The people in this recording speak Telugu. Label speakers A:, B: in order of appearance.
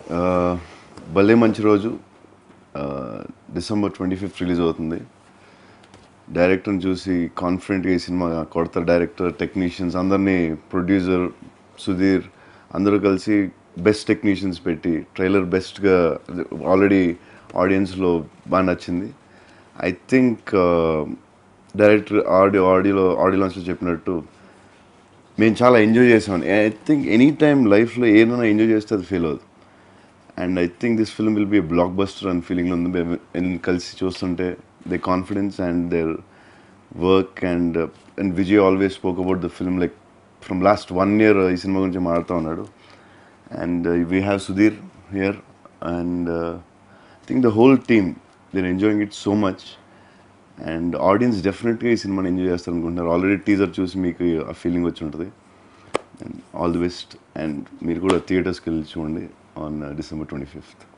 A: భలే మంచి రోజు డిసెంబర్ ట్వంటీ ఫిఫ్త్ రిలీజ్ అవుతుంది డైరెక్టర్ని చూసి కాన్ఫిడెంట్గా ఈ సినిమా కొడతారు డైరెక్టర్ టెక్నీషియన్స్ అందరినీ ప్రొడ్యూసర్ సుధీర్ అందరూ కలిసి బెస్ట్ టెక్నీషియన్స్ పెట్టి ట్రైలర్ బెస్ట్గా ఆల్రెడీ ఆడియన్స్లో బాగా నచ్చింది ఐ థింక్ డైరెక్టర్ ఆడియో ఆడియోలో ఆడియో లాంచ్లో చెప్పినట్టు మేము చాలా ఎంజాయ్ చేసాం ఐ థింక్ ఎనీ టైమ్ లైఫ్లో ఏదైనా ఎంజాయ్ చేస్తే అది ఫీల్ అవుతుంది and I think this film will be blockbuster అని ఫీలింగ్ ఉంది మేము ఎన్ని కలిసి చూస్తుంటే they confidence and their work and and Vijay always spoke about the film like from last one year ఈ సినిమా గురించి మాడుతూ ఉన్నాడు and we have Sudheer here and I think the whole team there enjoying it so much and audience డెఫినెట్గా ఈ సినిమాని ఎంజాయ్ చేస్తారు అనుకుంటున్నారు ఆల్రెడీ టీజర్ చూసి మీకు ఆ ఫీలింగ్ వచ్చి ఉంటుంది and all the best and మీరు కూడా థియేటర్స్కి వెళ్ళి చూడండి ఆన్ డిసెంబర్ ట్వంటీ ఫిఫ్త్